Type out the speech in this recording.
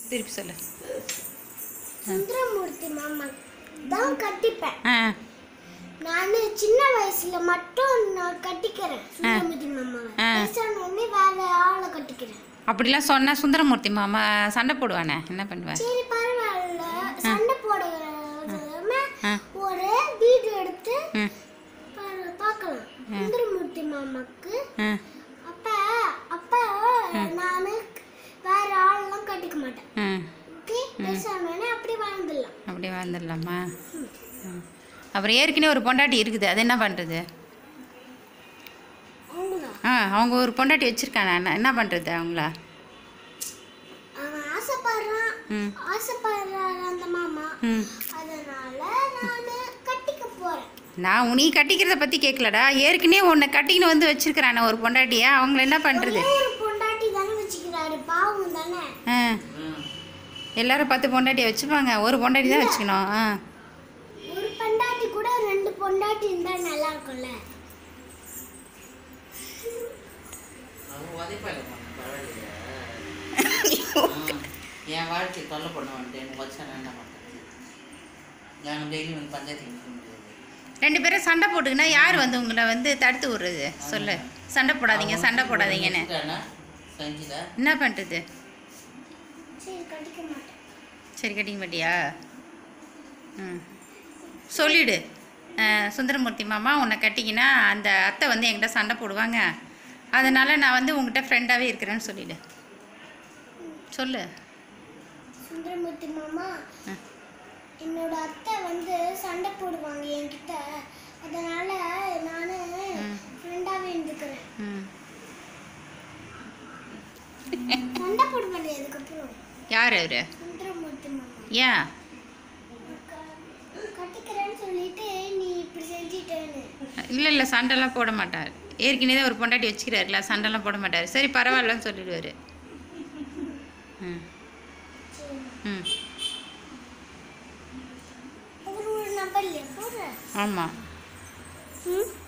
திருப்பி சொல்லு சுந்தரமூர்த்தி மாமா தான் கட்டிப்பேன் ஆ நான் சின்ன வயசுல மட்டும் நான் கட்டிக்கிறேன் சுந்தரமூர்த்தி மாமாவை ஆ. பெருசான உடனே வேற ஆளை கட்டிக்கிறேன் அப்படிலாம் சொன்னால் சுந்தரமூர்த்தி மாமா சண்டை போடுவானே என்ன பண்ணுவேன் சரி பரவாயில்ல சண்டை போடுறதுல ஆ. ஒரு வீடியோ எடுத்து ம் பாரு- பார்க்கலாம் சுந்தரமூர்த்தி மாமாக்கு ஆ அப்ப அப்ப நானு வேற ஆளெல்லாம் கட்டிக்க மாட்டேன் ம் ஓகே பெருசான உடனே அப்படி வாழ்ந்துடலாம் அப்படி வாழ்ந்துடலாமா ம். அப்புறம் ஏற்கனவே ஒரு பொண்டாட்டி இருக்குது அது என்ன பண்ணுறது அவ்வளோதான் ஆ அவங்க ஒரு பொண்டாட்டி வச்சுருக்காங்க என்ன என்ன பண்ணுறது அவங்கள அவன் ஆசைப்படுறான் ம் ஆசைப்படுறாரு அந்த மாமா ம் அதனால நான் கட்டிக்க போறேன் நான் உனி கட்டிக்கிறத பற்றி கேட்கலடா ஏற்கனவே உன்னை கட்டிக்கின்னு வந்து வச்சிருக்கிறானே ஒரு பொண்டாட்டியா அவங்கள என்ன பண்ணுறது ஒரே ஒரு பொண்டாட்டி தானே வச்சுக்கிறாரு பாவம் தானே ஆ எல்லாரும் பத்து பொண்டாட்டியை வச்சுப்பாங்க ஒரு பொண்டாட்டி தான் வச்சுக்கணும் ஆ ஒரு பொண்டாட்டி கூட ரெண்டு பொண்டாட்டி இருந்தா நல்லா இருக்கும்ல அவன் உதைப்பாயில்லைம்மா, பரவாயில்லையா? ம். என் வாழ்க்கை தொல்லை பண்ண வந்துட்டேன் வச்சா நான் என்ன பண்ணுறது நாங்கள் டெய்லி வந்து பஞ்சாயத்துக்கு நிற்க முடியாது ரெண்டு பேரும் சண்டை போட்டுக்கினா யார் வந்து உங்களை வந்து தடுத்து விடுறது சொல்லு சண்டை போடாதீங்க சண்டை போடாதீங்கன்னு வச்சுட்டானா, செஞ்சுதா என்ன பண்ணுறது சரி கட்டிக்க மாட்டேன் சரி கட்டிக்க மாட்டியா ம் சொல்லிடு அஹ், சுந்தரமூர்த்தி மாமா உன்னை கட்டிக்கினா அந்த அத்தை வந்து என்கிட்ட சண்டை போடுவாங்க அதனால் நான் வந்து உங்ககிட்ட ஃப்ரெண்டாகவே இருக்கிறேன்னு சொல்லிடு சொல்லு சுந்தரமூர்த்தி மாமா ம். என்னோட அத்தை வந்து சண்டை போடுவாங்க என்கிட்ட அதனால நான் ஃப்ரெண்டாவே இருந்துக்கிறேன் ம் சண்டை போடுவேன் அதுக்கப்புறம் யார் அவர் சுந்தரமூர்த்தி மாமா ஏன் க- கட்டிக்கிறேன்னு சொல்லிட்டு நீ இப்படி செஞ்சிட்டேன்னு இல்லை இல்லை சண்டைலாம் போட மாட்டார் ஏற்கனவே ஒரு பொண்டாட்டி வச்சுக்கிறாருல சண்டைலாம் போட மாட்டார் சரி பரவாயில்லன்னு சொல்லிடுவார் ம் சரி ம் அவர் ஒரு நம்பர்லையா போடுற ஆமாம் ம்